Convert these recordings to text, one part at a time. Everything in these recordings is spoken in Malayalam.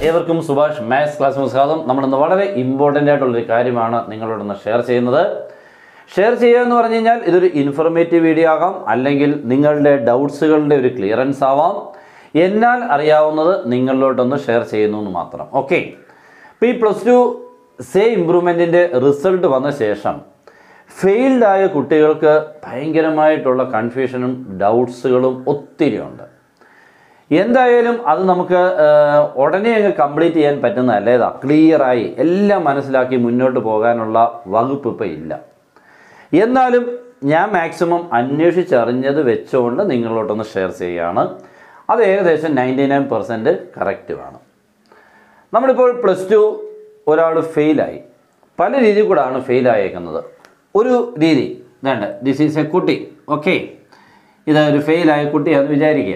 ഏവർക്കും സുഭാഷ് മാത്സ് ക്ലാസ് സ്വാഗതം നമ്മളിന്ന് വളരെ ഇമ്പോർട്ടൻ്റ് ആയിട്ടുള്ളൊരു കാര്യമാണ് നിങ്ങളോടൊന്ന് ഷെയർ ചെയ്യുന്നത് ഷെയർ ചെയ്യുക എന്ന് പറഞ്ഞു കഴിഞ്ഞാൽ ഇതൊരു ഇൻഫർമേറ്റീവ് വീഡിയോ ആകാം അല്ലെങ്കിൽ നിങ്ങളുടെ ഡൗട്ട്സുകളുടെ ഒരു ക്ലിയറൻസ് ആവാം എന്നാൽ അറിയാവുന്നത് നിങ്ങളിലോട്ടൊന്ന് ഷെയർ ചെയ്യുന്നു എന്ന് മാത്രം ഓക്കെ ഇപ്പോൾ ഈ പ്ലസ് ടു സേ ഇമ്പ്രൂവ്മെൻറ്റിൻ്റെ റിസൾട്ട് വന്ന ശേഷം ഫെയിൽഡ് ആയ കുട്ടികൾക്ക് ഭയങ്കരമായിട്ടുള്ള കൺഫ്യൂഷനും ഡൗട്ട്സുകളും ഒത്തിരി ഉണ്ട് എന്തായാലും അത് നമുക്ക് ആ, ഉടനെ അങ്ങ് കംപ്ലീറ്റ് ചെയ്യാൻ പറ്റുന്നതല്ല ഏതാ ക്ലിയറായി എല്ലാം മനസ്സിലാക്കി മുന്നോട്ട് പോകാനുള്ള വകുപ്പ് ഇപ്പോൾ ഇല്ല എന്നാലും ഞാൻ മാക്സിമം അന്വേഷിച്ചറിഞ്ഞത് വെച്ചുകൊണ്ട് നിങ്ങളോട്ടൊന്ന് ഷെയർ ചെയ്യുകയാണ് അത് ഏകദേശം നയൻറ്റി നയൻ പെർസെൻറ്റ് കറക്റ്റുമാണ് നമ്മളിപ്പോൾ പ്ലസ് ടു ഒരാൾ ഫെയിലായി പല രീതിയിൽ കൂടാണ് ഫെയിൽ ആയേക്കുന്നത് ഒരു രീതി വേണ്ട ദിസ് ഈസ് എ കുട്ടി ഓക്കെ ഇത് ഒരു ഫെയിലായ കുട്ടിയാണെന്ന് വിചാരിക്കുക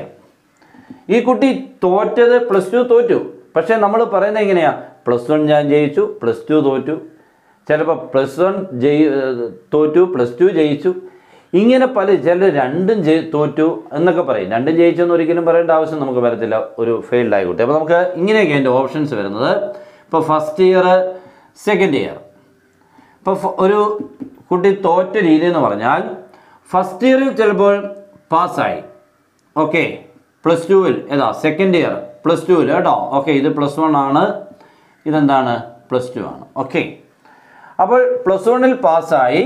ഈ കുട്ടി തോറ്റത് പ്ലസ് ടു തോറ്റു പക്ഷേ നമ്മൾ പറയുന്നത് എങ്ങനെയാ പ്ലസ് വൺ ഞാൻ ജയിച്ചു പ്ലസ് ടു തോറ്റു ചിലപ്പോൾ പ്ലസ് വൺ ജയി ഏഹ് തോറ്റു പ്ലസ് ടു ജയിച്ചു ഇങ്ങനെ പല ചിലർ രണ്ടും ജയി തോറ്റു എന്നൊക്കെ പറയും രണ്ടും ജയിച്ചെന്ന് ഒരിക്കലും പറയേണ്ട ആവശ്യം നമുക്ക് വരത്തില്ല ഒരു ഫെയിൽഡ് ആയ കുട്ടി അപ്പോൾ നമുക്ക് ഇങ്ങനെയൊക്കെ അതിൻ്റെ ഓപ്ഷൻസ് വരുന്നത് ഇപ്പോൾ ഫസ്റ്റ് ഇയർ സെക്കൻഡ് ഇയർ ഇപ്പോൾ ഫ- ഒരു കുട്ടി തോറ്റ രീതി എന്ന് പറഞ്ഞാൽ ഫസ്റ്റ് ഇയറിൽ ചിലപ്പോൾ പാസ്സായി ഓക്കെ പ്ലസ് ടുവിൽ ഏതാ സെക്കൻഡ് ഇയർ പ്ലസ് ടുവിൽ കേട്ടോ ഓക്കെ ഇത് പ്ലസ് വൺ ആണ് ഇതെന്താണ് പ്ലസ് ടു ആണ് ഓക്കെ അപ്പോൾ പ്ലസ് വണ്ണിൽ പാസ്സായി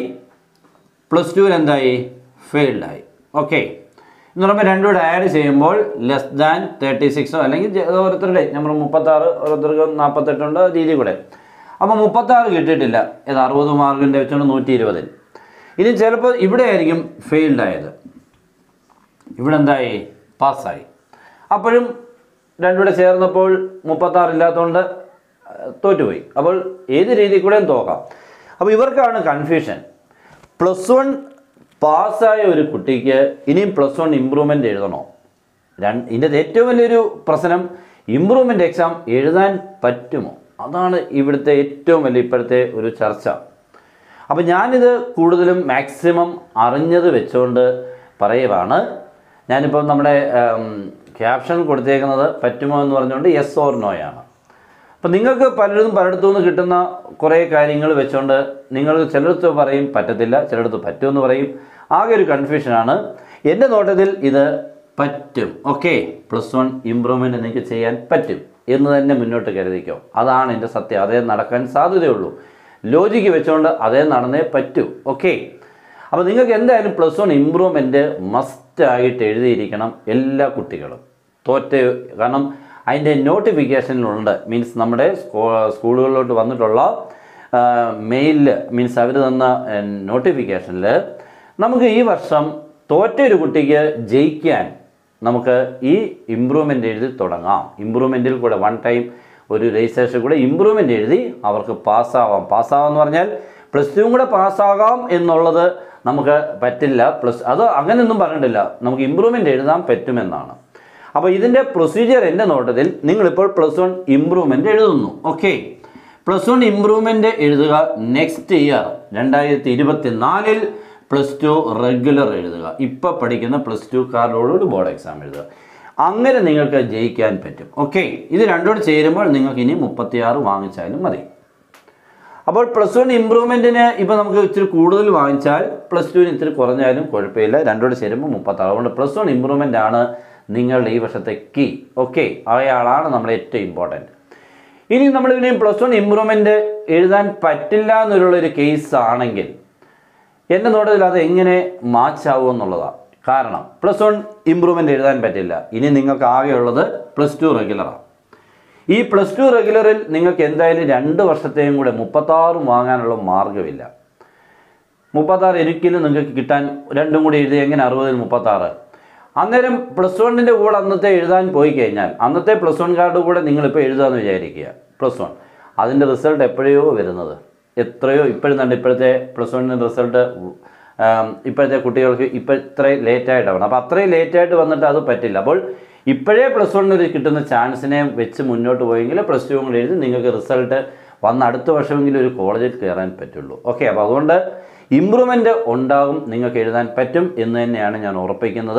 പ്ലസ് ടുവിൽ എന്തായി ഫെയിൽഡായി ഓക്കെ എന്ന് പറയുമ്പോൾ രണ്ടും കൂടെ ആഡ് ചെയ്യുമ്പോൾ ലെസ് ദാൻ തേർട്ടി സിക്സോ അല്ലെങ്കിൽ ജെ- ഓരോരുത്തരുടെ നമ്മൾ മുപ്പത്താറ് ഓരോരുത്തർക്ക് നാൽപ്പത്തെട്ടുണ്ട് രീതി കൂടെ അപ്പോൾ മുപ്പത്താറ് കിട്ടിയിട്ടില്ല ഇത് അറുപത് മാർക്കിൻ്റെ വെച്ചുകൊണ്ട് നൂറ്റി ഇരുപതിൽ ഇനി ചിലപ്പോൾ ഇവിടെ ആയിരിക്കും ഫെയിൽഡ് ആയത് ഇവിടെ എന്തായി പാസ്സായി അപ്പോഴും രണ്ടുകൂടെ ചേർന്നപ്പോൾ മുപ്പത്താറ് ഇല്ലാത്തതുകൊണ്ട് അഹ്, തോറ്റുപോയി അപ്പോൾ ഏത് രീതിയിൽ കൂടെയും തോക്കാം അപ്പോൾ ഇവർക്കാണ് കൺഫ്യൂഷൻ പ്ലസ് വൺ പാസ്സായ ഒരു കുട്ടിക്ക് ഇനിയും പ്ലസ് വൺ ഇമ്പ്രൂവ്മെൻ്റ് എഴുതണോ രണ്ട് ഇതിൻ്റെ ഏറ്റവും വലിയൊരു പ്രശ്നം ഇമ്പ്രൂവ്മെൻ്റ് എക്സാം എഴുതാൻ പറ്റുമോ അതാണ് ഇവിടുത്തെ ഏറ്റവും വലിയ ഇപ്പോഴത്തെ ഒരു ചർച്ച അപ്പോൾ ഞാനിത് കൂടുതലും മാക്സിമം അറിഞ്ഞത് വെച്ചുകൊണ്ട് പറയുവാണ് ഞാനിപ്പോൾ നമ്മുടെ ക്യാപ്ഷൻ കൊടുത്തേക്കുന്നത് പറ്റുമോ എന്ന് പറഞ്ഞുകൊണ്ട് യെസ് ഓർ നോയാണ് അപ്പം നിങ്ങൾക്ക് പലരും പലയിടത്തു നിന്ന് കിട്ടുന്ന കുറേ കാര്യങ്ങൾ വെച്ചുകൊണ്ട് നിങ്ങൾ ചിലടത്ത് പറയും പറ്റത്തില്ല ചിലടത്ത് പറ്റുമെന്ന് പറയും ആകെ ഒരു കൺഫ്യൂഷനാണ് എൻ്റെ നോട്ടത്തിൽ ഇത് പറ്റും ഓക്കെ പ്ലസ് വൺ ഇമ്പ്രൂവ്മെൻ്റ് എനിക്ക് ചെയ്യാൻ പറ്റും എന്ന് തന്നെ മുന്നോട്ട് കരുതിക്കോ അതാണ് എൻ്റെ സത്യം അതേ നടക്കാൻ സാധ്യതയുള്ളൂ ലോജിക്ക് വെച്ചുകൊണ്ട് അതേ നടന്നേ പറ്റൂ ഓക്കെ അപ്പോൾ നിങ്ങൾക്ക് എന്തായാലും പ്ലസ് വൺ ഇമ്പ്രൂവ്മെൻറ്റ് മസ്റ്റായിട്ട് എഴുതിയിരിക്കണം എല്ലാ കുട്ടികളും തോറ്റ കാരണം അതിൻ്റെ നോട്ടിഫിക്കേഷനിലുണ്ട് മീൻസ് നമ്മുടെ സ്കൂ- സ്കൂളുകളിലോട്ട് വന്നിട്ടുള്ള മെയിലിൽ മീൻസ് അവർ തന്ന നോട്ടിഫിക്കേഷനിൽ നമുക്ക് ഈ വർഷം തോറ്റ ഒരു കുട്ടിക്ക് ജയിക്കാൻ നമുക്ക് ഈ ഇമ്പ്രൂവ്മെൻ്റ് എഴുതി തുടങ്ങാം ഇമ്പ്രൂവ്മെൻറ്റിൽ കൂടെ വൺ ടൈം ഒരു രജിസ്ട്രേഷൻ കൂടെ ഇമ്പ്രൂവ്മെൻ്റ് എഴുതി അവർക്ക് പാസ്സാവാം പാസ്സാവാം എന്ന് പറഞ്ഞാൽ പ്ലസ് ടുവും കൂടെ പാസ്സാകാം എന്നുള്ളത് നമുക്ക് പറ്റില്ല പ്ലസ് അത് അങ്ങനെയൊന്നും പറഞ്ഞിട്ടില്ല നമുക്ക് ഇമ്പ്രൂവ്മെൻ്റ് എഴുതാൻ പറ്റുമെന്നാണ് അപ്പോൾ ഇതിൻ്റെ പ്രൊസീജിയർ എൻ്റെ നോട്ടത്തിൽ നിങ്ങളിപ്പോൾ പ്ലസ് വൺ ഇമ്പ്രൂവ്മെൻ്റ് എഴുതുന്നു ഓക്കെ പ്ലസ് വൺ ഇമ്പ്രൂവ്മെൻ്റ് എഴുതുക നെക്സ്റ്റ് ഇയർ രണ്ടായിരത്തി ഇരുപത്തി നാലിൽ പ്ലസ് ടു റെഗുലർ എഴുതുക ഇപ്പോൾ പഠിക്കുന്ന പ്ലസ് ടു കാർഡോടുകൂടി ബോർഡ് എക്സാം എഴുതുക അങ്ങനെ നിങ്ങൾക്ക് ജയിക്കാൻ പറ്റും ഓക്കെ ഇത് രണ്ടോട് ചേരുമ്പോൾ നിങ്ങൾക്ക് ഇനി മുപ്പത്തിയാറ് വാങ്ങിച്ചാലും മതി അപ്പോൾ പ്ലസ് വൺ ഇമ്പ്രൂവ്മെൻറ്റിന് ഇപ്പോൾ നമുക്ക് ഇച്ചിരി കൂടുതൽ വാങ്ങിച്ചാൽ പ്ലസ് ടുവിന് ഇത്തിരി കുറഞ്ഞാലും കുഴപ്പമില്ല രണ്ടോട് ചേരുമ്പോൾ മുപ്പത്താറ് അതുകൊണ്ട് പ്ലസ് വൺ ഇമ്പ്രൂവ്മെൻ്റ് ആണ് നിങ്ങളുടെ ഈ വർഷത്തെ കീ ഓക്കെ അയാളാണ് നമ്മുടെ ഏറ്റവും ഇമ്പോർട്ടൻറ്റ് ഇനി നമ്മൾ ഇനിയും പ്ലസ് വൺ ഇമ്പ്രൂവ്മെൻറ്റ് എഴുതാൻ പറ്റില്ല എന്നുള്ളൊരു കേസ് ആണെങ്കിൽ എൻ്റെ നോട്ടത്തിൽ അത് എങ്ങനെ മാച്ച് ആവും എന്നുള്ളതാണ് കാരണം പ്ലസ് വൺ ഇമ്പ്രൂവ്മെൻ്റ് എഴുതാൻ പറ്റില്ല ഇനി നിങ്ങൾക്ക് ആകെയുള്ളത് പ്ലസ് ടു റെഗുലറാണ് ഈ പ്ലസ് ടു റെഗുലറിൽ നിങ്ങൾക്ക് എന്തായാലും രണ്ട് വർഷത്തെയും കൂടെ മുപ്പത്താറും വാങ്ങാനുള്ള മാർഗ്ഗമില്ല മുപ്പത്താറ് ഒരിക്കലും നിങ്ങൾക്ക് കിട്ടാൻ രണ്ടും കൂടി എഴുതി എങ്ങനെ അറുപതിൽ മുപ്പത്താറ് അന്നേരം പ്ലസ് വണ്ണിൻ്റെ കൂടെ അന്നത്തെ എഴുതാൻ പോയി കഴിഞ്ഞാൽ അന്നത്തെ പ്ലസ് വൺ കാർഡ് കൂടെ നിങ്ങളിപ്പോൾ എഴുതാമെന്ന് വിചാരിക്കുക പ്ലസ് വൺ അതിൻ്റെ റിസൾട്ട് എപ്പോഴയോ വരുന്നത് എത്രയോ ഇപ്പോഴും തന്നെ ഇപ്പോഴത്തെ പ്ലസ് വണ്ണിൻ്റെ റിസൾട്ട് ഇപ്പോഴത്തെ കുട്ടികൾക്ക് ഇപ്പോൾ ഇത്രയും ലേറ്റായിട്ടാണ് അപ്പോൾ അത്രയും ലേറ്റായിട്ട് വന്നിട്ട് അത് പറ്റില്ല അപ്പോൾ ഇപ്പോഴേ പ്ലസ് വണ്ണിൽ കിട്ടുന്ന ചാൻസിനെ വെച്ച് മുന്നോട്ട് പോയെങ്കിൽ പ്ലസ് ടു കൂടെ എഴുതി നിങ്ങൾക്ക് റിസൾട്ട് വന്ന് അടുത്ത വർഷമെങ്കിലും ഒരു കോളേജിൽ കയറാൻ പറ്റുള്ളൂ ഓക്കെ അപ്പോൾ അതുകൊണ്ട് ഇമ്പ്രൂവ്മെൻറ്റ് ഉണ്ടാകും നിങ്ങൾക്ക് എഴുതാൻ പറ്റും എന്ന് തന്നെയാണ് ഞാൻ ഉറപ്പിക്കുന്നത്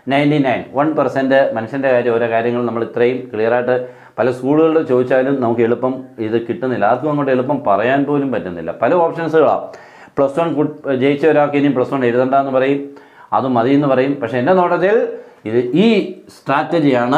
നയൻറ്റി നയൻ വൺ പെർസെൻറ്റ് മനുഷ്യൻ്റെ കാര്യം ഓരോ കാര്യങ്ങൾ നമ്മൾ ഇത്രയും ക്ലിയറായിട്ട് പല സ്കൂളുകളിൽ ചോദിച്ചാലും നമുക്ക് എളുപ്പം ഇത് കിട്ടുന്നില്ല ആർക്കും അങ്ങോട്ട് എളുപ്പം പറയാൻ പോലും പറ്റുന്നില്ല പല ഓപ്ഷൻസുകളാണ് പ്ലസ് വൺ ജയിച്ച ഒരാൾക്ക് ഇനിയും പ്ലസ് വൺ എഴുതണ്ടെന്ന് പറയും അത് മതി എന്ന് പറയും പക്ഷേ എൻ്റെ നോട്ടത്തിൽ ഇത് ഈ സ്ട്രാറ്റജിയാണ്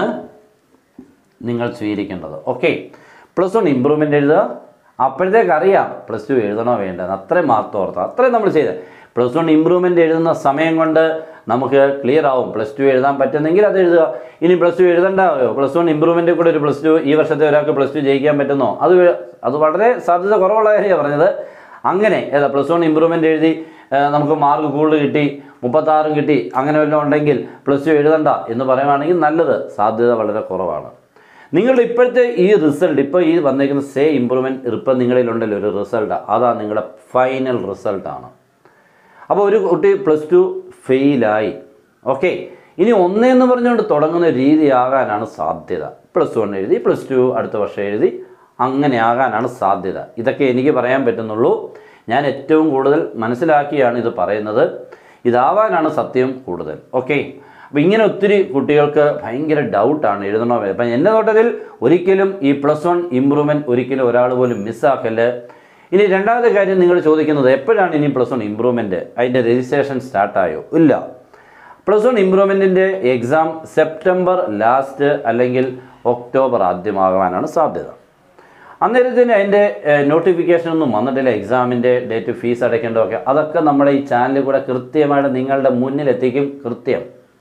നിങ്ങൾ സ്വീകരിക്കേണ്ടത് ഓക്കെ പ്ലസ് വൺ ഇമ്പ്രൂവ്മെൻ്റ് എഴുതുക അപ്പോഴത്തേക്ക് അറിയാം പ്ലസ് ടു എഴുതണോ വേണ്ടത് അത്രയും മാർത്ത് ഓർത്ത് അത്രയും നമ്മൾ ചെയ്ത് പ്ലസ് വൺ ഇമ്പ്രൂവ്മെൻ്റ് എഴുതുന്ന സമയം കൊണ്ട് നമുക്ക് ക്ലിയർ ആവും പ്ലസ് ടു എഴുതാൻ പറ്റുന്നെങ്കിൽ അത് എഴുതുക ഇനി പ്ലസ് ടു എഴുതണ്ടാവോ പ്ലസ് വൺ ഇമ്പ്രൂവ്മെൻ്റ് കൂടെ ഒരു പ്ലസ് ടു ഈ വർഷത്തെ ഒരാൾക്ക് പ്ലസ് ടു ജയിക്കാൻ പറ്റുന്നോ അത് വേ- അത് വളരെ സാധ്യത കുറവുള്ള കാര്യമാണ് പറഞ്ഞത് അങ്ങനെ ഏതാ പ്ലസ് വൺ ഇമ്പ്രൂവ്മെൻ്റ് എഴുതി ആ, നമുക്ക് മാർക്ക് കൂടുതൽ കിട്ടി മുപ്പത്താറും കിട്ടി അങ്ങനെ വല്ലതും ഉണ്ടെങ്കിൽ പ്ലസ് ടു എഴുതണ്ട എന്ന് പറയുവാണെങ്കിൽ നല്ലത് സാധ്യത വളരെ കുറവാണ് നിങ്ങളുടെ ഇപ്പോഴത്തെ ഈ റിസൾട്ട് ഇപ്പോൾ ഈ വന്നേക്കുന്ന സേ ഇമ്പ്രൂവ്മെൻറ്റ് ഇപ്പം നിങ്ങളിലുണ്ടല്ലോ ഒരു റിസൾട്ട് അതാണ് നിങ്ങളുടെ ഫൈനൽ റിസൾട്ടാണ് അപ്പോൾ ഒരു കുട്ടി പ്ലസ് ടു ഫെയിലായി ഓക്കെ ഇനി ഒന്നേന്ന് പറഞ്ഞുകൊണ്ട് തുടങ്ങുന്ന രീതിയാകാനാണ് സാധ്യത പ്ലസ് വൺ എഴുതി പ്ലസ് ടു അടുത്ത വർഷം എഴുതി അങ്ങനെ ആകാനാണ് സാധ്യത ഇതൊക്കെ എനിക്ക് പറയാൻ പറ്റുന്നുള്ളൂ ഞാൻ ഏറ്റവും കൂടുതൽ മനസ്സിലാക്കിയാണ് ഇത് പറയുന്നത് ഇതാവാനാണ് സത്യം കൂടുതൽ ഓക്കെ അപ്പോൾ ഇങ്ങനെ ഒത്തിരി കുട്ടികൾക്ക് ഭയങ്കര ഡൗട്ടാണ് എഴുതണോ വേണ്ടോ? അപ്പം എൻ്റെ നോട്ടത്തിൽ ഒരിക്കലും ഈ പ്ലസ് വൺ ഇമ്പ്രൂവ്മെൻറ്റ് ഒരിക്കലും ഒരാൾ പോലും മിസ്സാക്കല്ല് ഇനി രണ്ടാമത്തെ കാര്യം നിങ്ങൾ ചോദിക്കുന്നത് എപ്പോഴാണ് ഇനി പ്ലസ് വൺ ഇമ്പ്രൂവ്മെൻറ്റ് അതിൻ്റെ രജിസ്ട്രേഷൻ സ്റ്റാർട്ടായോ ഇല്ല പ്ലസ് വൺ ഇമ്പ്രൂവ്മെൻറ്റിൻ്റെ എക്സാം സെപ്റ്റംബർ ലാസ്റ്റ് അല്ലെങ്കിൽ ഒക്ടോബർ ആദ്യമാകാനാണ് സാധ്യത അന്നേരത്തിന് അതിൻ്റെ നോട്ടിഫിക്കേഷൻ ഒന്നും വന്നിട്ടില്ല എക്സാമിൻ്റെ ഡേറ്റ് ഫീസ് അടയ്ക്കേണ്ടതൊക്കെ അതൊക്കെ നമ്മുടെ ഈ ചാനലിൽ കൂടെ കൃത്യമായിട്ട് നിങ്ങളുടെ മുന്നിലെത്തിക്കും കൃത്യം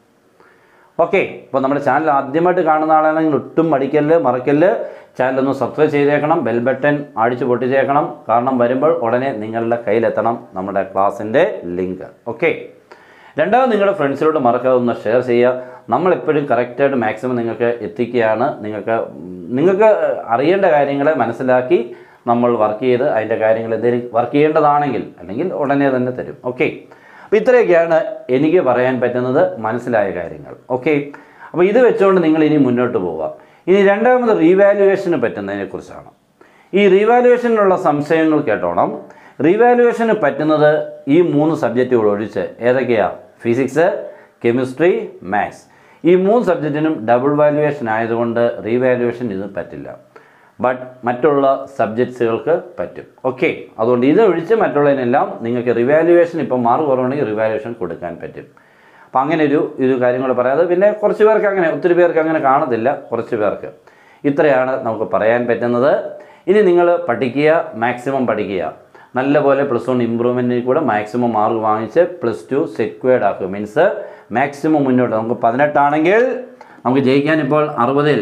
ഓക്കെ അപ്പോൾ നമ്മുടെ ചാനൽ ആദ്യമായിട്ട് കാണുന്ന ആളാണെങ്കിൽ ഒട്ടും മടിക്കല്ല് മറക്കല്ല് ചാനൽ ഒന്ന് സബ്സ്ക്രൈബ് ചെയ്തേക്കണം ബെൽ ബട്ടൺ അടിച്ച് പൊട്ടിച്ചേക്കണം കാരണം വരുമ്പോൾ ഉടനെ നിങ്ങളുടെ കയ്യിലെത്തണം നമ്മുടെ ക്ലാസ്സിൻ്റെ ലിങ്ക് ഓക്കെ രണ്ടാമത് നിങ്ങളുടെ ഫ്രണ്ട്സിലോട്ട് മറക്കാതെ ഒന്ന് ഷെയർ ചെയ്യുക നമ്മളെപ്പോഴും കറക്റ്റായിട്ട് മാക്സിമം നിങ്ങൾക്ക് എത്തിക്കുകയാണ് നിങ്ങൾക്ക് ഉം, നിങ്ങൾക്ക് അറിയേണ്ട കാര്യങ്ങളെ മനസ്സിലാക്കി നമ്മൾ വർക്ക് ചെയ്ത് അതിൻ്റെ കാര്യങ്ങൾ എന്തെങ്കിലും വർക്ക് ചെയ്യേണ്ടതാണെങ്കിൽ അല്ലെങ്കിൽ ഉടനെ തന്നെ തരും ഓക്കെ അപ്പോൾ ഇത്രയൊക്കെയാണ് എനിക്ക് പറയാൻ പറ്റുന്നത് മനസ്സിലായ കാര്യങ്ങൾ ഓക്കെ അപ്പോൾ ഇത് വെച്ചുകൊണ്ട് നിങ്ങൾ ഇനി മുന്നോട്ട് പോവുക ഇനി രണ്ടാമത് റീവാലുവേഷന് പറ്റുന്നതിനെക്കുറിച്ചാണ് ഈ റീവാലുവേഷനിലുള്ള സംശയങ്ങൾ കേട്ടോണം റീവാലുവേഷന് പറ്റുന്നത് ഈ മൂന്ന് സബ്ജക്റ്റുകൾ ഒഴിച്ച് ഏതൊക്കെയാ ഫിസിക്സ് കെമിസ്ട്രി മാത്സ് ഈ മൂന്ന് സബ്ജക്റ്റിനും ഡബിൾ വാല്യുവേഷൻ ആയതുകൊണ്ട് റീവാലുവേഷൻ ഇത് പറ്റില്ല ബട്ട് മറ്റുള്ള സബ്ജക്ട്സുകൾക്ക് പറ്റും ഓക്കെ അതുകൊണ്ട് ഇത് ഒഴിച്ച് മറ്റുള്ളതിനെല്ലാം നിങ്ങൾക്ക് റിവാലുവേഷൻ ഇപ്പം മാർക്ക് കുറവുണ്ടെങ്കിൽ റിവാലുവേഷൻ കൊടുക്കാൻ പറ്റും അപ്പം അങ്ങനെ ഒരു ഒരു കാര്യം കൂടെ പറയാതെ പിന്നെ കുറച്ച് പേർക്ക് അങ്ങനെ ഒത്തിരി പേർക്ക് അങ്ങനെ കാണത്തില്ല കുറച്ച് പേർക്ക് ഇത്രയാണ് നമുക്ക് പറയാൻ പറ്റുന്നത് ഇനി നിങ്ങൾ പഠിക്കുക മാക്സിമം പഠിക്കുക നല്ലപോലെ പ്ലസ് വൺ ഇമ്പ്രൂവ്മെൻറ്റിൽ കൂടെ മാക്സിമം മാർക്ക് വാങ്ങിച്ച് പ്ലസ് ടു സെക്വേർഡ് ആക്കുക മീൻസ് മാക്സിമം മുന്നോട്ട് നമുക്ക് പതിനെട്ടാണെങ്കിൽ നമുക്ക് ജയിക്കാൻ ഇപ്പോൾ അറുപതിൽ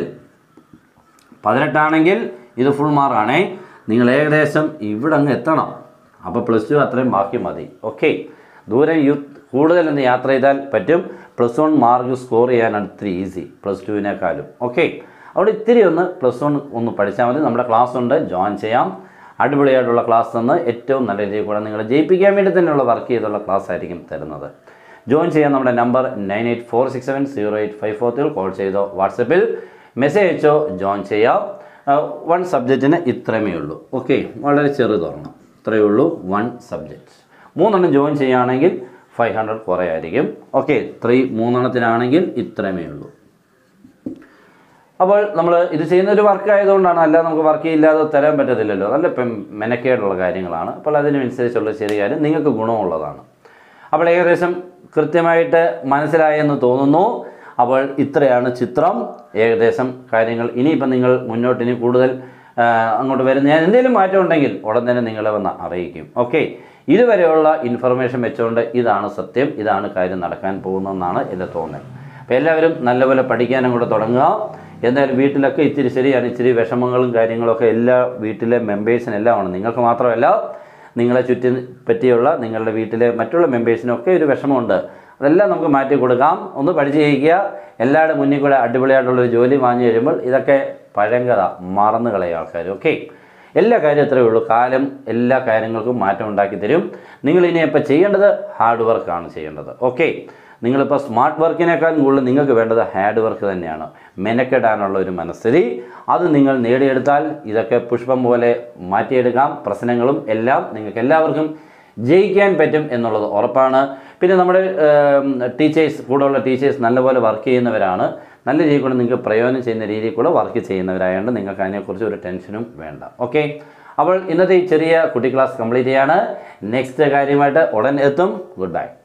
പതിനെട്ടാണെങ്കിൽ ഇത് ഫുൾ മാർക്കാണേ നിങ്ങൾ ഏകദേശം ഇവിടെ അങ്ങ് എത്തണം അപ്പോൾ പ്ലസ് ടു അത്രയും ബാക്കി മതി ഓക്കെ ദൂരം യു കൂടുതലൊന്ന് യാത്ര ചെയ്താൽ പറ്റും പ്ലസ് വൺ മാർക്ക് സ്കോർ ചെയ്യാനാണ് ഇത്തിരി ഈസി പ്ലസ് ടുവിനേക്കാളും ഓക്കെ അവിടെ ഇത്തിരി ഒന്ന് പ്ലസ് വൺ ഒന്ന് പഠിച്ചാൽ മതി നമ്മുടെ ക്ലാസ് ഉണ്ട് ജോയിൻ ചെയ്യാം അടിപൊളിയായിട്ടുള്ള ക്ലാസ് തന്ന് ഏറ്റവും നല്ല രീതിയിൽ കൂടെ നിങ്ങളെ ജയിപ്പിക്കാൻ വേണ്ടി തന്നെയുള്ള വർക്ക് ചെയ്തുള്ള ക്ലാസ് ആയിരിക്കും തരുന്നത് ജോയിൻ ചെയ്യാൻ നമ്മുടെ number nine eight four six seven zero eight five four three call ചെയ്തോ വാട്സപ്പിൽ മെസ്സേജ് അയച്ചോ ജോയിൻ ചെയ്യാം വൺ സബ്ജക്റ്റിന് ഇത്രമേ ഉള്ളൂ ഓക്കെ വളരെ ചെറുതാണ് ഇത്രയേ ഉള്ളൂ വൺ സബ്ജക്റ്റ് മൂന്നെണ്ണം ജോയിൻ ചെയ്യുകയാണെങ്കിൽ ഫൈവ് ഹൺഡ്രഡ് കുറേ ആയിരിക്കും ഓക്കെ ത്രീ മൂന്നെണ്ണത്തിനാണെങ്കിൽ ഇത്രമേ ഉള്ളൂ അപ്പോൾ നമ്മൾ ഇത് ചെയ്യുന്ന ഒരു വർക്ക് ആയതുകൊണ്ടാണ് അല്ലാതെ നമുക്ക് വർക്ക് ഇല്ലാതെ തരാൻ പറ്റത്തില്ലല്ലോ നല്ല ഇപ്പം മെനക്കേടുള്ള കാര്യങ്ങളാണ് അപ്പോൾ അതിനനുസരിച്ചുള്ള ചെറിയ കാര്യം നിങ്ങൾക്ക് ഗുണമുള്ളതാണ് അപ്പോൾ ഏകദേശം കൃത്യമായിട്ട് മനസ്സിലായെന്ന് തോന്നുന്നു അപ്പോൾ ഇത്രയാണ് ചിത്രം ഏകദേശം കാര്യങ്ങൾ ഇനിയിപ്പം നിങ്ങൾ മുന്നോട്ട് ഇനി കൂടുതൽ ആ, അങ്ങോട്ട് വരുന്ന ഞാൻ എന്തെങ്കിലും മാറ്റം ഉണ്ടെങ്കിൽ ഉടൻ തന്നെ നിങ്ങളെ വന്ന് അറിയിക്കും ഓക്കെ ഇതുവരെയുള്ള ഇൻഫർമേഷൻ വെച്ചുകൊണ്ട് ഇതാണ് സത്യം ഇതാണ് കാര്യം നടക്കാൻ പോകുന്നതെന്നാണ് എൻ്റെ തോന്നൽ അപ്പോൾ എല്ലാവരും നല്ലപോലെ പഠിക്കാനും കൂടെ തുടങ്ങുക എന്തായാലും വീട്ടിലൊക്കെ ഇച്ചിരി ശരിയാണ് ഇച്ചിരി വിഷമങ്ങളും കാര്യങ്ങളൊക്കെ എല്ലാ വീട്ടിലെ മെമ്പേഴ്സിനെല്ലാം ആണ് നിങ്ങൾക്ക് മാത്രമല്ല നിങ്ങളെ ചുറ്റി പറ്റിയുള്ള നിങ്ങളുടെ വീട്ടിലെ മറ്റുള്ള മെമ്പേഴ്സിനൊക്കെ ഒരു വിഷമമുണ്ട് അതെല്ലാം നമുക്ക് മാറ്റി കൊടുക്കാം ഒന്ന് പഠിച്ച് ജയിക്കുക എല്ലാവരുടെ മുന്നിൽ കൂടെ അടിപൊളിയായിട്ടുള്ളൊരു ജോലി വാങ്ങി കഴിയുമ്പോൾ ഇതൊക്കെ പഴങ്കഥ മറന്നു കളയും ആൾക്കാർ ഓക്കെ എല്ലാ കാര്യം ഇത്രയേ ഉള്ളൂ കാലം എല്ലാ കാര്യങ്ങൾക്കും മാറ്റം ഉണ്ടാക്കി തരും നിങ്ങൾ ഇനി ഇപ്പോൾ ചെയ്യേണ്ടത് ഹാർഡ് വർക്കാണ് ചെയ്യേണ്ടത് ഓക്കെ നിങ്ങളിപ്പോൾ സ്മാർട്ട് വർക്കിനേക്കാൾ കൂടുതൽ നിങ്ങൾക്ക് വേണ്ടത് ഹാർഡ് വർക്ക് തന്നെയാണ് മെനക്കെടാനുള്ള ഒരു മനസ്ഥിതി അത് നിങ്ങൾ നേടിയെടുത്താൽ ഇതൊക്കെ പുഷ്പം പോലെ മാറ്റിയെടുക്കാം പ്രശ്നങ്ങളും എല്ലാം നിങ്ങൾക്ക് എല്ലാവർക്കും ജയിക്കാൻ പറ്റും എന്നുള്ളത് ഉറപ്പാണ് പിന്നെ നമ്മുടെ ടീച്ചേഴ്സ് കൂടെയുള്ള ടീച്ചേഴ്സ് നല്ലപോലെ വർക്ക് ചെയ്യുന്നവരാണ് നല്ല രീതിയിൽ കൂടെ നിങ്ങൾക്ക് പ്രയോജനം ചെയ്യുന്ന രീതിയിൽ കൂടെ വർക്ക് ചെയ്യുന്നവരായതുകൊണ്ട് നിങ്ങൾക്ക് അതിനെക്കുറിച്ച് ഒരു ടെൻഷനും വേണ്ട ഓക്കെ അപ്പോൾ ഇന്നത്തെ ഈ ചെറിയ കുട്ടി ക്ലാസ് കംപ്ലീറ്റ് ചെയ്യാണ് നെക്സ്റ്റ് കാര്യമായിട്ട് ഉടൻ എത്തും ഗുഡ് ബൈ